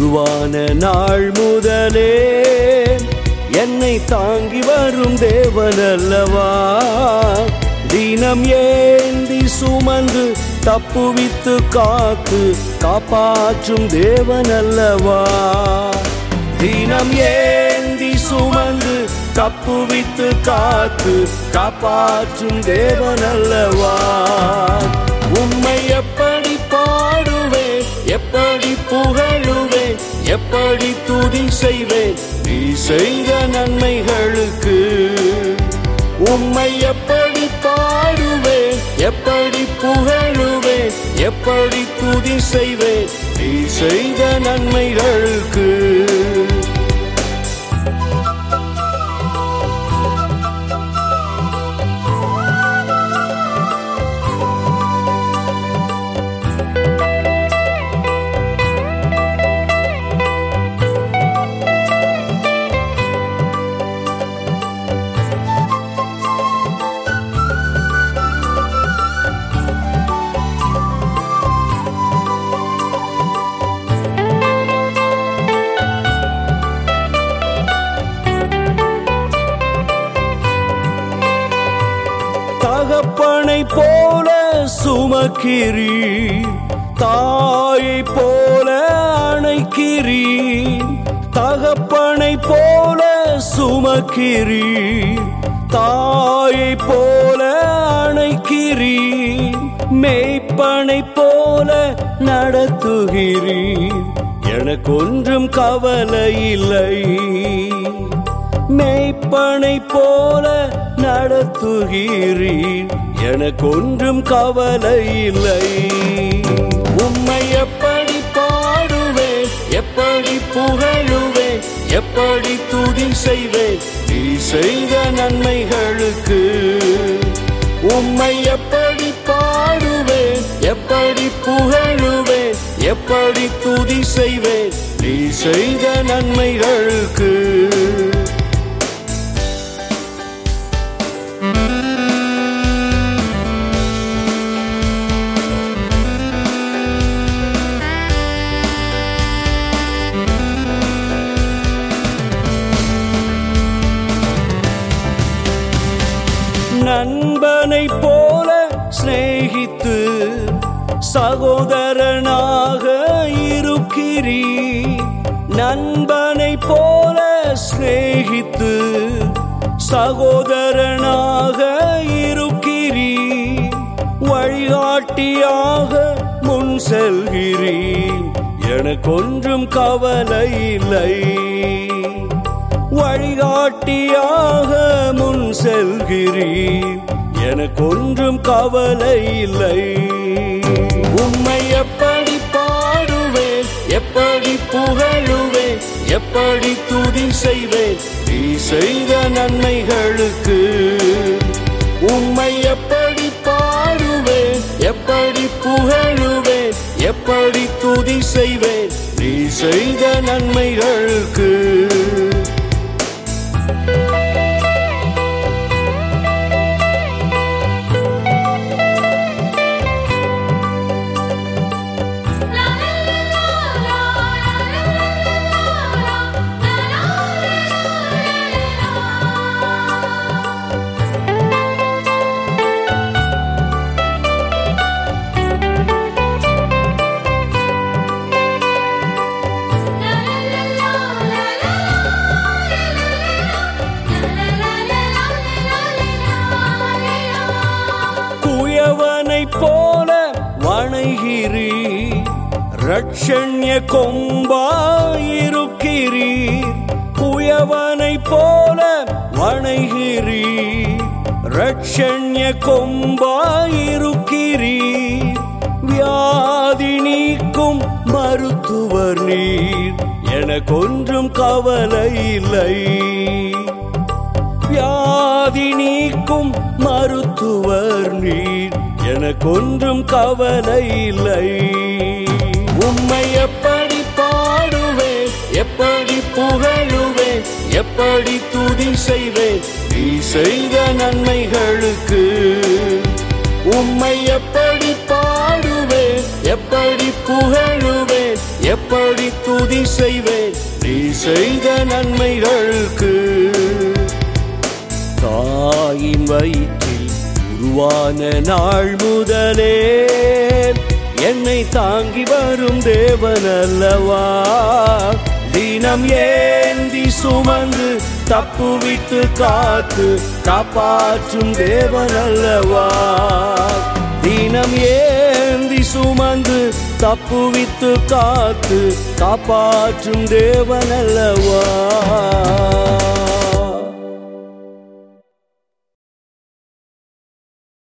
உருவான நாள் முதலே என்னை தாங்கி வரும் தேவன் அல்லவா தினம் ஏந்தி சுமந்து தப்புவித்து காத்து காப்பாற்றும் தேவன் அல்லவா தினம் ஏந்தி சுமந்து தப்புவித்து காத்து காப்பாற்றும் தேவன் அல்லவா உம்மை எப்படி பாடுவேன் எப்படி புகழுவேன் எப்படி துதி செய்வேன் நீ செய்த நன்மைகளுக்கு உம்மை எப்படி பாடுவேன் எப்படி புகழுவேன் எப்படி துதி செய்வேன் நீ செய்த நன்மைகளுக்கு தகப்பனை போல சுமக்கிறீ தாயை போல அணைக்கிறீ தகப்பனை போல சுமக்கிறீ தாயை போல அணைக்கிறீ மெய்ப்பனை போல நடத்துகிறீ எனக்கொன்றும் கவலை இல்லை மெய்ப்பனை போல நடத்துகிறீர் எனக்கொன்றும் கவலை இல்லை உம்மை எப்படி பாடுவேன் எப்படி புகழுவேன் எப்படி துதி செய்வேன் நீ செய்த நன்மைகளுக்கு உம்மை எப்படி பாடுவேன் எப்படி புகழுவேன் எப்படி துதி செய்வேன் நீ செய்த நன்மைகளுக்கு நண்பனை போல சிநேகித்து சகோதரனாக இருக்கிறீ நண்பனை போல சிநேகித்து சகோதரனாக இருக்கிறீ வழிகாட்டியாக முன் செல்கிறீர் எனக்கொன்றும் கவலை இல்லை வழிகாட்டியாக முன் செல்கிறீர் எனக்கொன்றும் கவலை இல்லை உம்மை எப்படி பாடுவேன் எப்படி புகழுவேன் எப்படி துதி செய்வேன் நீ செய்த நன்மைகளுக்கு உம்மை எப்படி பாடுவேன் எப்படி புகழுவேன் எப்படி துதி செய்வேன் நீ செய்த நன்மைகளுக்கு குயவனை போல வணைகிறீ ரட்சண்ய கொம்பாயிருக்கிறீ குயவனை போல வணைகிறீ ரட்சண்ய கொம்பாயிருக்கிறீ வியாதி நீக்கும் மருத்துவர் நீர் எனக்கொன்றும் கவலை இல்லை வியாதி நீக்கும் மருத்துவர் நீர் எனக்கொன்றும் கவலை இல்லை உம்மை எப்படி பாடுவேன் எப்படி புகழுவேன் எப்படி துதி செய்வேன் நீ செய்த நன்மைகளுக்கு உம்மை எப்படி பாடுவேன் எப்படி புகழுவேன் எப்படி துதி துதி செய்வேன் நீ செய்த நன்மைகளுக்கு தாயின் வயிற்றில் உருவான நாள் முதலே என்னை தாங்கி வரும் தேவன் அல்லவா தினம் ஏந்தி சுமந்து தப்புவித்து காத்து காப்பாற்றும் தேவன் அல்லவா தினம் ஏந்தி சுமந்து தப்புவித்து காத்து காப்பாற்றும் தேவன் அல்லவா